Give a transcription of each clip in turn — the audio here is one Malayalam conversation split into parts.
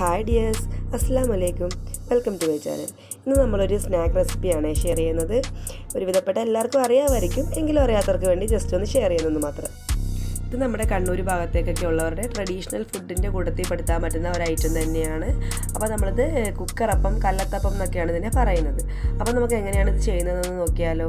ഹായ് ഡിയേഴ്സ് അസ്സാം വലൈക്കും വെൽക്കം ടു മൈ ചാനൽ ഇന്ന് നമ്മളൊരു സ്നാക്ക് റെസിപ്പിയാണ് ഷെയർ ചെയ്യുന്നത് ഒരുവിധപ്പെട്ട എല്ലാവർക്കും അറിയാമായിരിക്കും എങ്കിലും അറിയാത്തവർക്ക് വേണ്ടി ജസ്റ്റ് ഒന്ന് ഷെയർ ചെയ്യുന്നത് മാത്രം ഇത് നമ്മുടെ കണ്ണൂർ ഭാഗത്തേക്കൊക്കെ ഉള്ളവരുടെ ട്രഡീഷണൽ ഫുഡിൻ്റെ കൂട്ടത്തിൽ പെടുത്താൻ പറ്റുന്ന ഒരു ഐറ്റം തന്നെയാണ് അപ്പോൾ നമ്മളിത് കുക്കറപ്പം കല്ലത്തപ്പം എന്നൊക്കെയാണ് ഇതിനെ പറയുന്നത് അപ്പോൾ നമുക്ക് എങ്ങനെയാണ് ഇത് ചെയ്യുന്നതെന്ന് നോക്കിയാലോ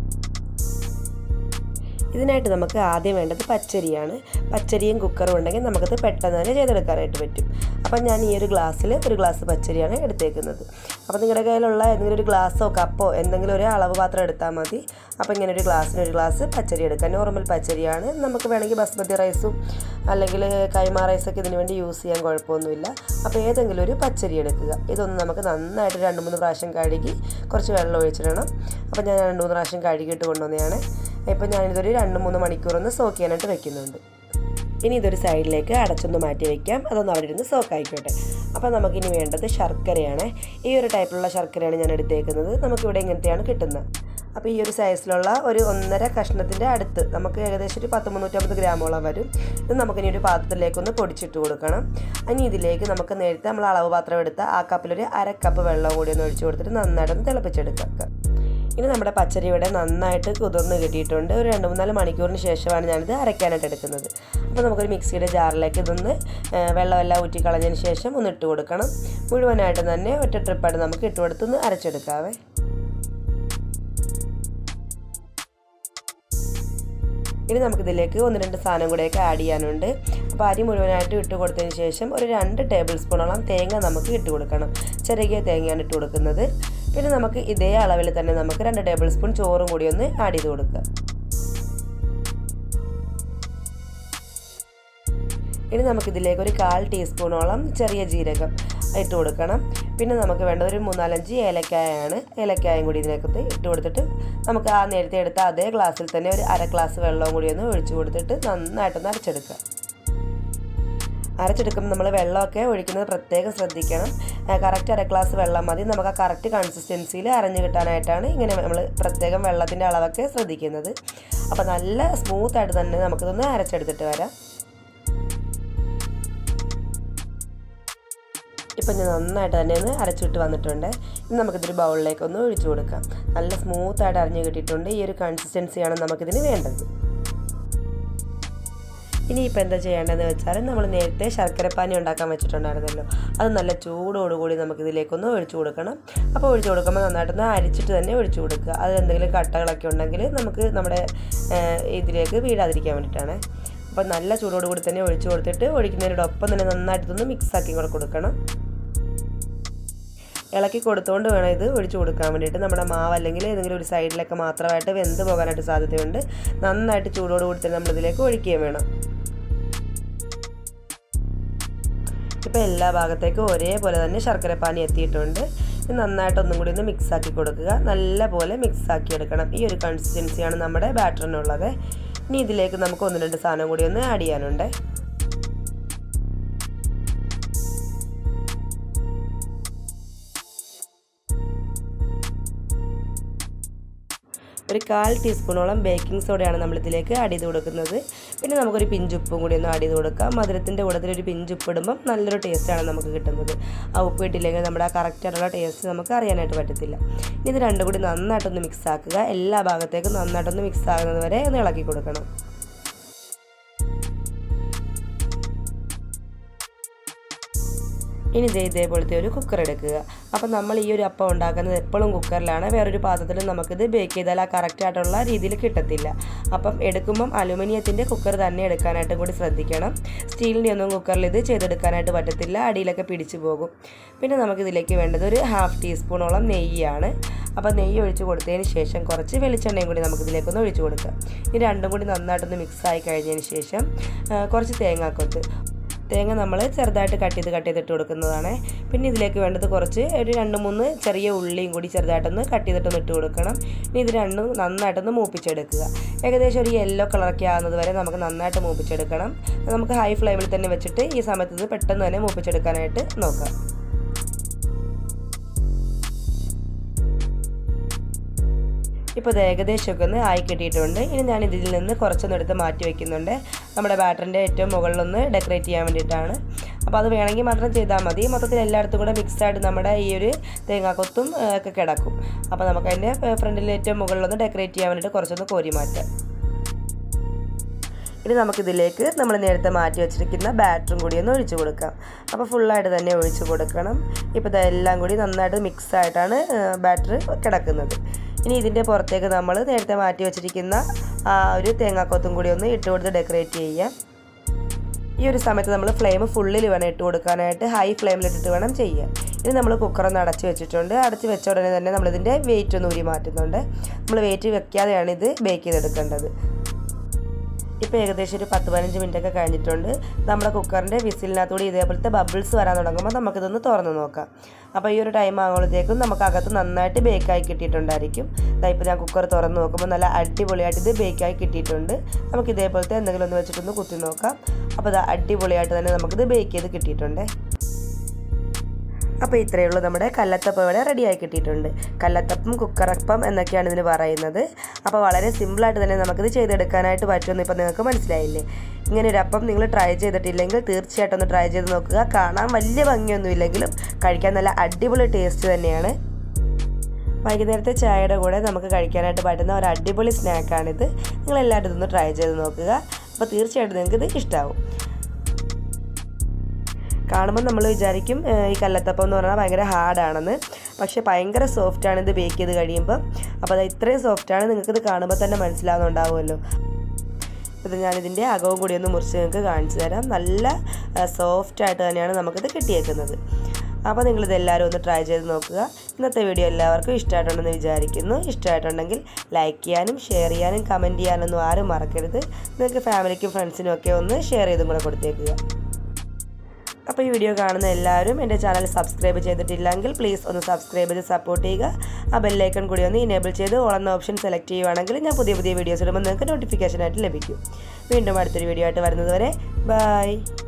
ഇതിനായിട്ട് നമുക്ക് ആദ്യം വേണ്ടത് പച്ചരിയാണ് പച്ചരിയും കുക്കറും ഉണ്ടെങ്കിൽ നമുക്കത് പെട്ടെന്ന് തന്നെ ചെയ്തെടുക്കാനായിട്ട് പറ്റും അപ്പം ഞാൻ ഈ ഒരു ഗ്ലാസ്സിൽ ഒരു ഗ്ലാസ് പച്ചരിയാണ് എടുത്തേക്കുന്നത് അപ്പോൾ നിങ്ങളുടെ കയ്യിലുള്ള എന്തെങ്കിലും ഒരു ഗ്ലാസ്സോ കപ്പോ എന്തെങ്കിലും ഒരു അളവ് പാത്രം എടുത്താൽ മതി അപ്പോൾ ഇങ്ങനെ ഒരു ഗ്ലാസ്സിന് ഒരു ഗ്ലാസ് പച്ചരി എടുക്കുക നോർമൽ പച്ചരിയാണ് നമുക്ക് വേണമെങ്കിൽ ബസ്മതി റൈസും അല്ലെങ്കിൽ കൈമ റൈസൊക്കെ ഇതിന് വേണ്ടി യൂസ് ചെയ്യാൻ കുഴപ്പമൊന്നുമില്ല അപ്പോൾ ഏതെങ്കിലും ഒരു പച്ചരി എടുക്കുക ഇതൊന്ന് നമുക്ക് നന്നായിട്ട് രണ്ട് മൂന്ന് പ്രാവശ്യം കഴുകി കുറച്ച് വെള്ളം ഒഴിച്ചിടണം അപ്പോൾ ഞാൻ രണ്ട് മൂന്ന് പ്രാവശ്യം കഴുകിയിട്ട് കൊണ്ടുവന്നതാണ് ഇപ്പം ഞാനിതൊരു രണ്ട് മൂന്ന് മണിക്കൂറൊന്ന് സോക്ക് ചെയ്യാനായിട്ട് വെക്കുന്നുണ്ട് ഇനി ഇതൊരു സൈഡിലേക്ക് അടച്ചൊന്ന് മാറ്റി വയ്ക്കാം അതൊന്ന് അവിടെ ഇരുന്ന് സോക്ക് ആയിക്കോട്ടെ അപ്പോൾ നമുക്കിനി വേണ്ടത് ശർക്കരയാണ് ഈ ഒരു ടൈപ്പിലുള്ള ശർക്കരയാണ് ഞാൻ എടുത്തേക്കുന്നത് നമുക്കിവിടെ ഇങ്ങനത്തെയാണ് കിട്ടുന്നത് അപ്പോൾ ഈ ഒരു സൈസിലുള്ള ഒരു ഒന്നര കഷ്ണത്തിൻ്റെ അടുത്ത് നമുക്ക് ഏകദേശം ഒരു പത്ത് മുന്നൂറ്റമ്പത് ഗ്രാമോളം വരും ഇത് നമുക്കിനി ഒരു പാത്രത്തിലേക്കൊന്ന് പൊടിച്ചിട്ട് കൊടുക്കണം ഇനി ഇതിലേക്ക് നമുക്ക് നേരത്തെ നമ്മൾ അളവ് പാത്രം എടുത്ത ആ കപ്പിലൊരു അര കപ്പ് വെള്ളം കൂടി ഒന്ന് ഒഴിച്ച് കൊടുത്തിട്ട് നന്നായിട്ടൊന്ന് തിളപ്പിച്ചെടുക്കാം ഇനി നമ്മുടെ പച്ചരി ഇവിടെ നന്നായിട്ട് കുതിർന്ന് കിട്ടിയിട്ടുണ്ട് ഒരു രണ്ട് മൂന്നാല് മണിക്കൂറിന് ശേഷമാണ് ഞാനിത് അരയ്ക്കാനായിട്ട് എടുക്കുന്നത് അപ്പോൾ നമുക്കൊരു മിക്സിയുടെ ജാറിലേക്ക് ഇതൊന്ന് വെള്ളമെല്ലാം ഊറ്റി കളഞ്ഞതിന് ശേഷം ഒന്ന് ഇട്ട് കൊടുക്കണം മുഴുവനായിട്ട് തന്നെ ഒറ്റ ട്രിപ്പായിട്ട് നമുക്ക് ഇട്ട് കൊടുത്തൊന്ന് അരച്ചെടുക്കാവേ ഇനി നമുക്കിതിലേക്ക് ഒന്ന് രണ്ട് സാധനം കൂടെയൊക്കെ ആഡ് ചെയ്യാനുണ്ട് അപ്പോൾ അരി മുഴുവനായിട്ട് ഇട്ട് കൊടുത്തതിന് ശേഷം ഒരു രണ്ട് ടേബിൾ സ്പൂണോളം തേങ്ങ നമുക്ക് ഇട്ട് കൊടുക്കണം ചെറിയ തേങ്ങയാണ് ഇട്ട് കൊടുക്കുന്നത് പിന്നെ നമുക്ക് ഇതേ അളവിൽ തന്നെ നമുക്ക് രണ്ട് ടേബിൾ സ്പൂൺ ചോറും കൂടി ഒന്ന് ആഡ് ചെയ്ത് കൊടുക്കുക ഇനി നമുക്കിതിലേക്ക് ഒരു കാൽ ടീസ്പൂണോളം ചെറിയ ജീരകം ഇട്ട് കൊടുക്കണം പിന്നെ നമുക്ക് വേണ്ടത് ഒരു മൂന്നാലഞ്ച് ഏലക്കായാണ് ഏലക്കായും കൂടി ഇതിനകത്ത് ഇട്ട് കൊടുത്തിട്ട് നമുക്ക് ആ നേരത്തെ എടുത്ത അതേ ഗ്ലാസ്സിൽ തന്നെ ഒരു അര ഗ്ലാസ് വെള്ളവും കൂടി ഒന്ന് ഒഴിച്ചു കൊടുത്തിട്ട് നന്നായിട്ടൊന്ന് അരച്ചെടുക്കുക അരച്ചെടുക്കുമ്പോൾ നമ്മൾ വെള്ളമൊക്കെ ഒഴിക്കുന്നത് പ്രത്യേകം ശ്രദ്ധിക്കണം കറക്റ്റ് അര ഗ്ലാസ് വെള്ളം മതി നമുക്ക് ആ കറക്റ്റ് കൺസിസ്റ്റൻസിയിൽ അരഞ്ഞു കിട്ടാനായിട്ടാണ് ഇങ്ങനെ നമ്മൾ പ്രത്യേകം വെള്ളത്തിൻ്റെ അളവൊക്കെ ശ്രദ്ധിക്കുന്നത് അപ്പോൾ നല്ല സ്മൂത്തായിട്ട് തന്നെ നമുക്കിതൊന്ന് അരച്ചെടുത്തിട്ട് വരാം ഇപ്പം ഞാൻ നന്നായിട്ട് തന്നെ ഒന്ന് അരച്ചിട്ട് വന്നിട്ടുണ്ട് ഇനി നമുക്കിതൊരു ബൗളിലേക്ക് ഒന്ന് ഒഴിച്ചു കൊടുക്കാം നല്ല സ്മൂത്തായിട്ട് അരിഞ്ഞ് കിട്ടിയിട്ടുണ്ട് ഈ ഒരു കൺസിസ്റ്റൻസിയാണ് നമുക്കിതിന് വേണ്ടത് ഇനിയിപ്പോൾ എന്താ ചെയ്യേണ്ടതെന്ന് വെച്ചാൽ നമ്മൾ നേരത്തെ ശർക്കരപ്പാനി ഉണ്ടാക്കാൻ വെച്ചിട്ടുണ്ടായിരുന്നല്ലോ അത് നല്ല ചൂടോടുകൂടി നമുക്കിതിലേക്കൊന്ന് ഒഴിച്ചു കൊടുക്കണം അപ്പോൾ ഒഴിച്ചു കൊടുക്കുമ്പോൾ നന്നായിട്ടൊന്ന് അരിച്ചിട്ട് തന്നെ ഒഴിച്ചു കൊടുക്കുക അത് എന്തെങ്കിലും കട്ടകളൊക്കെ ഉണ്ടെങ്കിൽ നമുക്ക് നമ്മുടെ ഇതിലേക്ക് വീഴാതിരിക്കാൻ വേണ്ടിയിട്ടാണ് അപ്പോൾ നല്ല ചൂടോടുകൂടി തന്നെ ഒഴിച്ചു കൊടുത്തിട്ട് ഒഴിക്കുന്നതിനോടൊപ്പം തന്നെ നന്നായിട്ടൊന്ന് മിക്സാക്കി കൂടെ കൊടുക്കണം ഇളക്കി കൊടുത്തുകൊണ്ട് വേണം ഇത് ഒഴിച്ചു കൊടുക്കാൻ വേണ്ടിയിട്ട് നമ്മുടെ മാവ് അല്ലെങ്കിൽ ഏതെങ്കിലും ഒരു സൈഡിലൊക്കെ മാത്രമായിട്ട് വെന്ത് പോകാനായിട്ട് സാധ്യതയുണ്ട് നന്നായിട്ട് ചൂടോടുകൂടി തന്നെ നമ്മളിതിലേക്ക് ഒഴിക്കുകയും വേണം ഇപ്പോൾ എല്ലാ ഭാഗത്തേക്കും ഒരേപോലെ തന്നെ ശർക്കരപ്പാനി എത്തിയിട്ടുണ്ട് ഇത് നന്നായിട്ടൊന്നും കൂടി ഒന്ന് മിക്സാക്കി കൊടുക്കുക നല്ല പോലെ മിക്സാക്കി എടുക്കണം ഈ ഒരു കൺസിസ്റ്റൻസിയാണ് നമ്മുടെ ബാറ്ററിനുള്ളത് ഇനി ഇതിലേക്ക് നമുക്ക് ഒന്ന് രണ്ട് സാധനം കൂടി ഒന്ന് ആഡ് ചെയ്യാനുണ്ട് ഒരു കാൽ ടീസ്പൂണോളം ബേക്കിംഗ് സോഡയാണ് നമ്മൾ ഇതിലേക്ക് ആഡ് ചെയ്ത് കൊടുക്കുന്നത് പിന്നെ നമുക്കൊരു പിഞ്ചുപ്പും കൂടി ഒന്ന് ആഡ് ചെയ്ത് കൊടുക്കാം മധുരത്തിൻ്റെ കൂട്ടത്തിൽ ഒരു പിഞ്ചുപ്പ് ഇടുമ്പം നല്ലൊരു ടേസ്റ്റാണ് നമുക്ക് കിട്ടുന്നത് ആ ഉപ്പ് ഇട്ടില്ലെങ്കിൽ നമ്മുടെ ആ കറക്റ്റായിട്ടുള്ള ടേസ്റ്റ് നമുക്ക് അറിയാനായിട്ട് പറ്റത്തില്ല ഇത് രണ്ടും കൂടി നന്നായിട്ടൊന്ന് മിക്സ് ആക്കുക എല്ലാ ഭാഗത്തേക്കും നന്നായിട്ടൊന്ന് മിക്സ് ആകുന്നത് വരെ ഒന്ന് ഇളക്കി കൊടുക്കണം ഇനി ഇതേ ഇതേപോലത്തെ ഒരു കുക്കർ എടുക്കുക അപ്പം നമ്മൾ ഈ ഒരു അപ്പം ഉണ്ടാക്കുന്നത് എപ്പോഴും കുക്കറിലാണ് വേറൊരു പാത്രത്തിൽ നമുക്കിത് ബേക്ക് ചെയ്താൽ ആ കറക്റ്റ് ആയിട്ടുള്ള രീതിയിൽ കിട്ടത്തില്ല അപ്പം എടുക്കുമ്പം അലുമിനിയത്തിൻ്റെ കുക്കർ തന്നെ എടുക്കാനായിട്ടും കൂടി ശ്രദ്ധിക്കണം സ്റ്റീലിൻ്റെ ഒന്നും കുക്കറിൽ ഇത് ചെയ്തെടുക്കാനായിട്ട് പറ്റത്തില്ല അടിയിലൊക്കെ പിടിച്ചു പോകും പിന്നെ നമുക്കിതിലേക്ക് വേണ്ടത് ഒരു ഹാഫ് ടീസ്പൂണോളം നെയ്യാണ് അപ്പോൾ നെയ്യ് ഒഴിച്ച് കൊടുത്തതിന് ശേഷം കുറച്ച് വെളിച്ചെണ്ണയും കൂടി നമുക്കിതിലേക്കൊന്ന് ഒഴിച്ച് കൊടുക്കാം ഈ രണ്ടും കൂടി നന്നായിട്ടൊന്ന് മിക്സ് ആയി കഴിഞ്ഞതിന് ശേഷം കുറച്ച് തേങ്ങാക്കൊത്ത് തേങ്ങ നമ്മൾ ചെറുതായിട്ട് കട്ട് ചെയ്ത് കട്ട് ചെയ്തിട്ട് കൊടുക്കുന്നതാണ് പിന്നെ ഇതിലേക്ക് വേണ്ടത് കുറച്ച് ഒരു രണ്ട് മൂന്ന് ചെറിയ ഉള്ളിയും കൂടി ചെറുതായിട്ടൊന്ന് കട്ട് ചെയ്തിട്ടൊന്ന് ഇട്ട് കൊടുക്കണം ഇനി ഇത് രണ്ടും നന്നായിട്ടൊന്ന് മൂപ്പിച്ചെടുക്കുക ഏകദേശം ഒരു യെല്ലോ കളറൊക്കെ ആകുന്നത് വരെ നമുക്ക് നന്നായിട്ട് മൂപ്പിച്ചെടുക്കണം നമുക്ക് ഹൈ ഫ്ലെയിമിൽ തന്നെ വെച്ചിട്ട് ഈ സമയത്ത് ഇത് പെട്ടെന്ന് തന്നെ മൂപ്പിച്ചെടുക്കാനായിട്ട് നോക്കാം ഇപ്പോൾ ഇത് ഏകദേശമൊക്കെ ഒന്ന് ആയി കിട്ടിയിട്ടുണ്ട് ഇനി ഞാൻ ഇതിൽ നിന്ന് കുറച്ചൊന്നും എടുത്ത് മാറ്റി വയ്ക്കുന്നുണ്ട് നമ്മുടെ ബാറ്ററിൻ്റെ ഏറ്റവും മുകളിലൊന്ന് ഡെക്കറേറ്റ് ചെയ്യാൻ വേണ്ടിയിട്ടാണ് അപ്പോൾ അത് വേണമെങ്കിൽ മാത്രം ചെയ്താൽ മതി മൊത്തത്തിൽ എല്ലായിടത്തും കൂടെ മിക്സായിട്ട് നമ്മുടെ ഈ ഒരു തേങ്ങാക്കൊത്തും ആ, ഒക്കെ കിടക്കും അപ്പോൾ നമുക്ക് അതിൻ്റെ ഫ്രണ്ടിൽ ഏറ്റവും മുകളിലൊന്ന് ഡെക്കറേറ്റ് ചെയ്യാൻ വേണ്ടിയിട്ട് കുറച്ചൊന്ന് കോരി മാറ്റാം ഇനി നമുക്കിതിലേക്ക് നമ്മൾ നേരത്തെ മാറ്റി വെച്ചിരിക്കുന്ന ബാറ്ററും കൂടി ഒന്ന് ഒഴിച്ചു കൊടുക്കാം അപ്പോൾ ഫുള്ളായിട്ട് തന്നെ ഒഴിച്ചു കൊടുക്കണം ഇപ്പോൾ ഇതെല്ലാം കൂടി നന്നായിട്ട് മിക്സ് ആയിട്ടാണ് ബാറ്റർ കിടക്കുന്നത് ഇനി ഇതിൻ്റെ പുറത്തേക്ക് നമ്മൾ നേരത്തെ മാറ്റി വെച്ചിരിക്കുന്ന ആ ഒരു തേങ്ങാക്കൊത്തും കൂടി ഒന്ന് ഇട്ട് കൊടുത്ത് ഡെക്കറേറ്റ് ചെയ്യാം ഈ ഒരു സമയത്ത് നമ്മൾ ഫ്ലെയിം ഫുള്ളിൽ വേണം ഇട്ട് കൊടുക്കാനായിട്ട് ഹൈ ഫ്ലെയിമിലിട്ടിട്ട് വേണം ചെയ്യാൻ ഇനി നമ്മൾ കുക്കറൊന്ന് അടച്ച് വെച്ചിട്ടുണ്ട് അടച്ച് വെച്ച ഉടനെ തന്നെ നമ്മളിതിൻ്റെ വെയിറ്റ് ഒന്ന് ഊരി മാറ്റുന്നുണ്ട് നമ്മൾ വെയിറ്റ് വെക്കാതെയാണ് ഇത് ബേക്ക് ചെയ്തെടുക്കേണ്ടത് ഇപ്പോൾ ഏകദേശം ഒരു പത്ത് പതിനഞ്ച് മിനിറ്റ് ഒക്കെ കഴിഞ്ഞിട്ടുണ്ട് നമ്മുടെ കുക്കറിൻ്റെ വിസിലിനകത്തൂടി ഇതേപോലത്തെ ബബിൾസ് വരാൻ തുടങ്ങുമ്പോൾ നമുക്കിതൊന്ന് തുറന്ന് നോക്കാം അപ്പോൾ ഈ ഒരു ടൈം ആകുമ്പോഴത്തേക്കും നമുക്ക് അകത്ത് നന്നായിട്ട് ബേക്കായി കിട്ടിയിട്ടുണ്ടായിരിക്കും ഇപ്പോൾ ഞാൻ കുക്കർ തുറന്ന് നോക്കുമ്പോൾ നല്ല അടിപൊളിയായിട്ട് ഇത് ബേക്കായി കിട്ടിയിട്ടുണ്ട് നമുക്ക് ഇതേപോലത്തെ എന്തെങ്കിലും ഒന്ന് വെച്ചിട്ടൊന്ന് കുത്തി നോക്കാം അപ്പോൾ ഇത് അടിപൊളിയായിട്ട് തന്നെ നമുക്കിത് ബേക്ക് ചെയ്ത് കിട്ടിയിട്ടുണ്ട് അപ്പോൾ ഇത്രയേ ഉള്ളൂ നമ്മുടെ കല്ലത്തപ്പം ഇവിടെ റെഡിയായി കിട്ടിയിട്ടുണ്ട് കല്ലത്തപ്പം കുക്കറപ്പം എന്നൊക്കെയാണ് ഇതിന് പറയുന്നത് അപ്പോൾ വളരെ സിമ്പിളായിട്ട് തന്നെ നമുക്കിത് ചെയ്തെടുക്കാനായിട്ട് പറ്റുമെന്ന് ഇപ്പോൾ നിങ്ങൾക്ക് മനസ്സിലായില്ലേ ഇങ്ങനെ ഒരു അപ്പം നിങ്ങൾ ട്രൈ ചെയ്തിട്ടില്ലെങ്കിൽ തീർച്ചയായിട്ടും ഒന്ന് ട്രൈ ചെയ്ത് നോക്കുക കാണാൻ വലിയ ഭംഗിയൊന്നുമില്ലെങ്കിലും കഴിക്കാൻ നല്ല അടിപൊളി ടേസ്റ്റ് തന്നെയാണ് വൈകുന്നേരത്തെ ചായയുടെ കൂടെ നമുക്ക് കഴിക്കാനായിട്ട് പറ്റുന്ന ഒരു അടിപൊളി സ്നാക്കാണിത് നിങ്ങൾ എല്ലാവരും ഇതൊന്ന് ട്രൈ ചെയ്ത് നോക്കുക അപ്പോൾ തീർച്ചയായിട്ടും നിങ്ങൾക്ക് ഇത് ഇഷ്ടമാവും കാണുമ്പോൾ നമ്മൾ വിചാരിക്കും ഏഹ്, ഈ കല്ലത്തപ്പം എന്ന് പറഞ്ഞാൽ ഭയങ്കര ഹാർഡാണെന്ന് പക്ഷേ ഭയങ്കര സോഫ്റ്റാണ് ഇത് ബേക്ക് ചെയ്ത് കഴിയുമ്പോൾ അപ്പോൾ അത് ഇത്രയും സോഫ്റ്റാണ് നിങ്ങൾക്കിത് കാണുമ്പോൾ തന്നെ മനസ്സിലാവുന്നുണ്ടാവുമല്ലോ ഇത് ഞാനിതിൻ്റെ അകവും കൂടി ഒന്ന് മുറിച്ച് നിങ്ങൾക്ക് കാണിച്ചു തരാം നല്ല സോഫ്റ്റായിട്ട് തന്നെയാണ് നമുക്കിത് കിട്ടിയേക്കുന്നത് അപ്പോൾ നിങ്ങളിത് എല്ലാവരും ഒന്ന് ട്രൈ ചെയ്ത് നോക്കുക ഇന്നത്തെ വീഡിയോ എല്ലാവർക്കും ഇഷ്ടമായിട്ടുണ്ടെന്ന് വിചാരിക്കുന്നു ഇഷ്ടമായിട്ടുണ്ടെങ്കിൽ ലൈക്ക് ചെയ്യാനും ഷെയർ ചെയ്യാനും കമൻറ്റ് ചെയ്യാനൊന്നും ആരും മറക്കരുത് നിങ്ങൾക്ക് ഫാമിലിക്കും ഫ്രണ്ട്സിനും ഒക്കെ ഒന്ന് ഷെയർ ചെയ്തും കൂടെ കൊടുത്തേക്കുക അപ്പോൾ ഈ വീഡിയോ കാണുന്ന എല്ലാവരും എൻ്റെ ചാനൽ സബ്സ്ക്രൈബ് ചെയ്തിട്ടില്ലെങ്കിൽ പ്ലീസ് ഒന്ന് സബ്സ്ക്രൈബ് ചെയ്ത് സപ്പോർട്ട് ചെയ്യുക ആ ബെല്ലൈക്കൺ കൂടി ഒന്ന് ഇനേബിൾ ചെയ്ത് ഓളെന്ന ഓപ്ഷൻ സെലക്ട് ചെയ്യുവാണെങ്കിൽ ഞാൻ പുതിയ പുതിയ വീഡിയോസ് ഇടുമ്പോൾ നിങ്ങൾക്ക് നോട്ടിഫിക്കേഷനായിട്ട് ലഭിക്കും വീണ്ടും അടുത്തൊരു വീഡിയോ ആയിട്ട് വരുന്നത് വരെ ബൈ